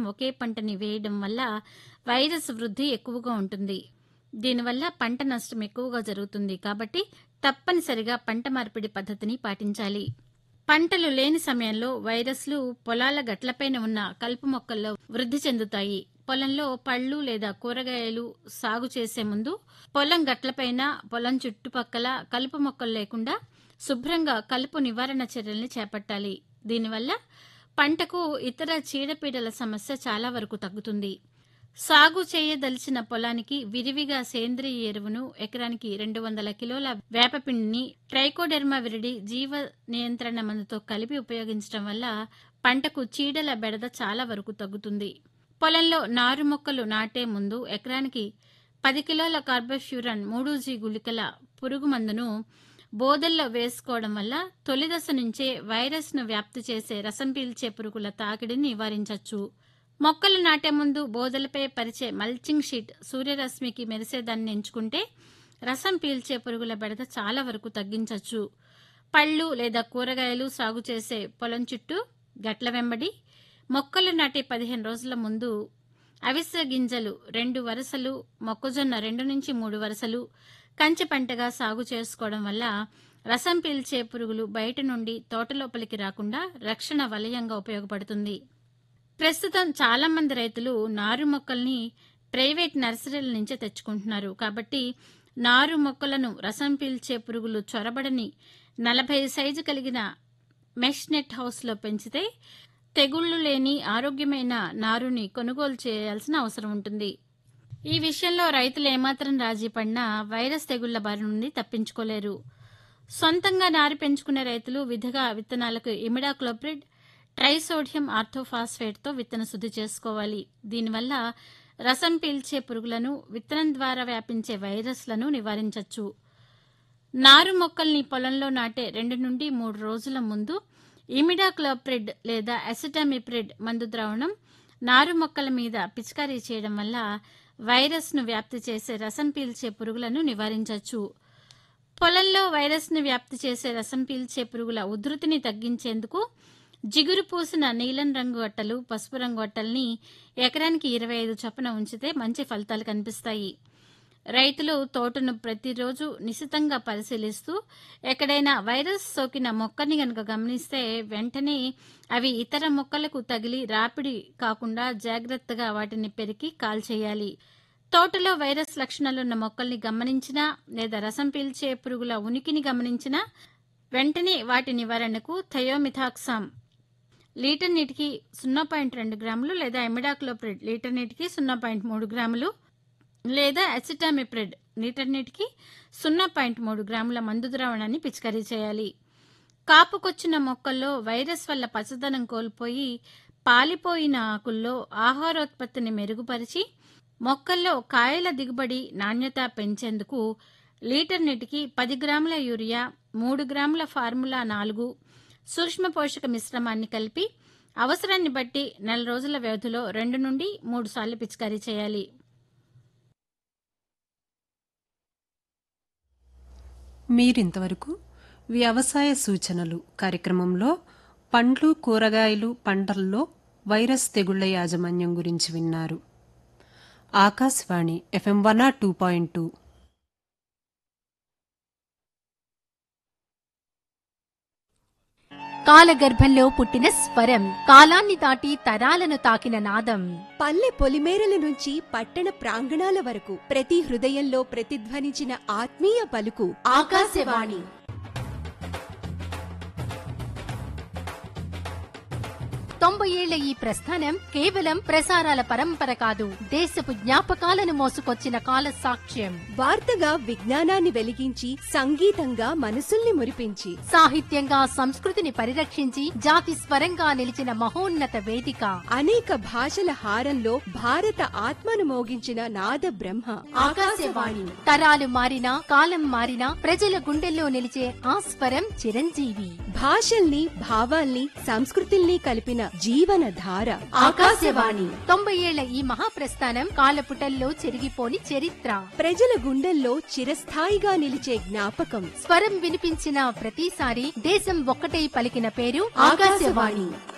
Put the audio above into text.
ఒకే పంటని వేయడం వల్ల వైరస్ వృద్ధి ఎక్కువగా ఉంటుంది దీనివల్ల పంట నష్టం ఎక్కువగా జరుగుతుంది కాబట్టి తప్పనిసరిగా పంట మార్పిడి పద్ధతిని పాటించాలి పంటలు లేని సమయంలో వైరస్లు పొలాల గట్లపైన ఉన్న కలుపు మొక్కల్లో వృద్ధి చెందుతాయి పొలంలో పళ్ళు లేదా కూరగాయలు సాగు చేసే ముందు పొలం గట్లపైన పొలం చుట్టుపక్కల కలుపు మొక్కలు లేకుండా శుభ్రంగా కలుపు నివారణ చర్యల్ని చేపట్టాలి దీనివల్ల పంటకు ఇతర చీడపీడల సమస్య చాలా వరకు తగ్గుతుంది సాగు చేయదలిచిన పొలానికి విరివిగా సేంద్రియ ఎరువును ఎకరానికి రెండు వందల కిలోల వేపపిండిని ట్రైకోడెర్మా విరిడి జీవ నియంత్రణ మందుతో కలిపి ఉపయోగించడం వల్ల పంటకు చీడల బెడద చాలా వరకు తగ్గుతుంది పొలంలో నారు మొక్కలు నాటే ముందు ఎకరానికి పది కిలోల కార్బోఫ్యూరన్ మూడు జీ గుళికల పురుగు మందును బోదల్లో వేసుకోవడం వల్ల తొలి దశ నుంచే వైరస్ను వ్యాప్తి చేసే రసం పీల్చే పురుగుల తాకిడిని నివారించవచ్చు మొక్కలు నాటే ముందు బోదలపై పరిచే మల్చింగ్ షీట్ సూర్యరశ్మికి మెరిసేదాన్ని ఎంచుకుంటే రసం పీల్చే పురుగుల బెడద చాలా వరకు తగ్గించవచ్చు పళ్ళు లేదా కూరగాయలు సాగు చేసే పొలం చుట్టూ గట్ల వెంబడి మొక్కలు నాటే పదిహేను రోజుల ముందు అవిసె గింజలు రెండు వరుసలు మొక్కజొన్న రెండు నుంచి మూడు వరుసలు కంచె పంటగా సాగు చేసుకోవడం వల్ల రసం పీల్చే పురుగులు బయట నుండి తోట లోపలికి రాకుండా రక్షణ వలయంగా ఉపయోగపడుతుంది ప్రస్తుతం చాలా మంది రైతులు నారు మొక్కల్ని ప్రైవేట్ నర్సరీల నుంచే తెచ్చుకుంటున్నారు కాబట్టి నారు మొక్కలను రసం పీల్చే పురుగులు చొరబడని నలభై సైజు కలిగిన మెష్ నెట్ హౌస్లో పెంచితే తెగుళ్లు లేని ఆరోగ్యమైన నారుని కొనుగోలు చేయాల్సిన అవసరం ఉంటుంది ఈ విషయంలో రైతులు ఏమాత్రం రాజీ పడినా వైరస్ తెగుళ్ల బారి నుండి తప్పించుకోలేరు సొంతంగా నారు పెంచుకునే రైతులు విధిగా విత్తనాలకు ఇమిడాక్లోప్రిడ్ ట్రైసోడియం ఆర్థోఫాస్ఫేట్తో విత్తన శుద్ధి చేసుకోవాలి దీనివల్ల రసం పీల్చే పురుగులను విత్తనం ద్వారా వ్యాపించే వైరస్లను నివారించవచ్చు నారు మొక్కల్ని పొలంలో నాటే రెండు నుండి మూడు రోజుల ముందు ఇమిడాక్లోప్రిడ్ లేదా అసిటమిప్రిడ్ మందు ద్రావణం నారు మొక్కల మీద పిచికారీ చేయడం వల్ల వైరస్ను వ్యాప్తి చేసే రసం పీల్చే పురుగులను నివారించవచ్చు పొలంలో వైరస్ను వ్యాప్తి చేసే రసం పీల్చే పురుగుల ఉధృతిని తగ్గించేందుకు జిగురు పూసిన నీలం రంగు అట్టలు పసుపు రంగు అట్టల్ని ఎకరానికి ఇరవై ఐదు చొప్పున ఉంచితే మంచి ఫలితాలు కనిపిస్తాయి రైతులు తోటను ప్రతిరోజు నిశితంగా పరిశీలిస్తూ ఎక్కడైనా వైరస్ సోకిన మొక్కని గనక గమనిస్తే వెంటనే అవి ఇతర మొక్కలకు తగిలి రాపిడి కాకుండా జాగ్రత్తగా వాటిని పెరికి కాల్చేయాలి తోటలో వైరస్ లక్షణాలున్న మొక్కల్ని గమనించినా లేదా రసం పీల్చే పురుగుల ఉనికిని గమనించినా వెంటనే వాటి నివారణకు థయోమిథాక్సామ్ లీటర్ నీటికి సున్నా పాయింట్ రెండు గ్రాములు లేదా ఎమిడాక్లోప్రిడ్ లీటర్ నీటికి సున్నా పాయింట్ మూడు గ్రాములు లేదా అసిటామిప్రిడ్ లీటర్ నీటికి సున్నా పాయింట్ మూడు గ్రాముల మందు ద్రావణాన్ని పిచికారీ చేయాలి కాపుకొచ్చిన మొక్కల్లో వైరస్ వల్ల పచ్చదనం కోల్పోయి పాలిపోయిన ఆకుల్లో ఆహారోత్పత్తిని మెరుగుపరిచి మొక్కల్లో కాయల దిగుబడి నాణ్యత పెంచేందుకు లీటర్ నీటికి పది గ్రాముల యూరియా మూడు గ్రాముల ఫార్ములా నాలుగు సూక్ష్మ పోషక మిశ్రమాన్ని కలిపి అవసరాన్ని బట్టి నెల రోజుల వ్యవధిలో రెండు నుండి మూడు సార్లు పిచికారీ చేయాలి మీరింతవరకు వ్యవసాయ సూచనలు కార్యక్రమంలో పండ్లు కూరగాయలు పంటల్లో వైరస్ తెగుళ్ల యాజమాన్యం గురించి విన్నారు Akashvani FM one two point two కాలగర్భంలో పుట్టిన స్వరం కాలాన్ని దాటి తరాలను తాకిన నాదం పల్లె పొలిమేరల నుంచి పట్టణ ప్రాంగణాల వరకు ప్రతి హృదయంలో ప్రతిధ్వనించిన ఆత్మీయ పలుకు ఆకాశవాణి తొంభై ఏళ్ల ఈ ప్రస్థానం కేవలం ప్రసారాల పరంపర కాదు దేశపు జ్ఞాపకాలను మోసుకొచ్చిన కాల సాక్ష్యం వార్తగా విజ్ఞానాన్ని వెలిగించి సంగీతంగా మనసుల్ని మురిపించి సాహిత్యంగా సంస్కృతిని పరిరక్షించి జాతి స్వరంగా నిలిచిన మహోన్నత వేదిక అనేక భాషల హారంలో భారత ఆత్మను మోగించిన నాద బ్రహ్మ ఆకాశవాణి తరాలు మారినా కాలం మారినా ప్రజల గుండెల్లో నిలిచే ఆ స్వరం చిరంజీవి భాషల్ని భావాల్ని సంస్కృతుల్ని కలిపిన జీవన ధార ఆకాశవాణి తొంభై ఏళ్ల ఈ మహాప్రస్థానం కాలపుటల్లో చెరిగిపోని చరిత్ర ప్రజల గుండెల్లో చిరస్థాయిగా నిలిచే జ్ఞాపకం స్వరం వినిపించిన ప్రతిసారి దేశం ఒక్కటై పలికిన పేరు ఆకాశవాణి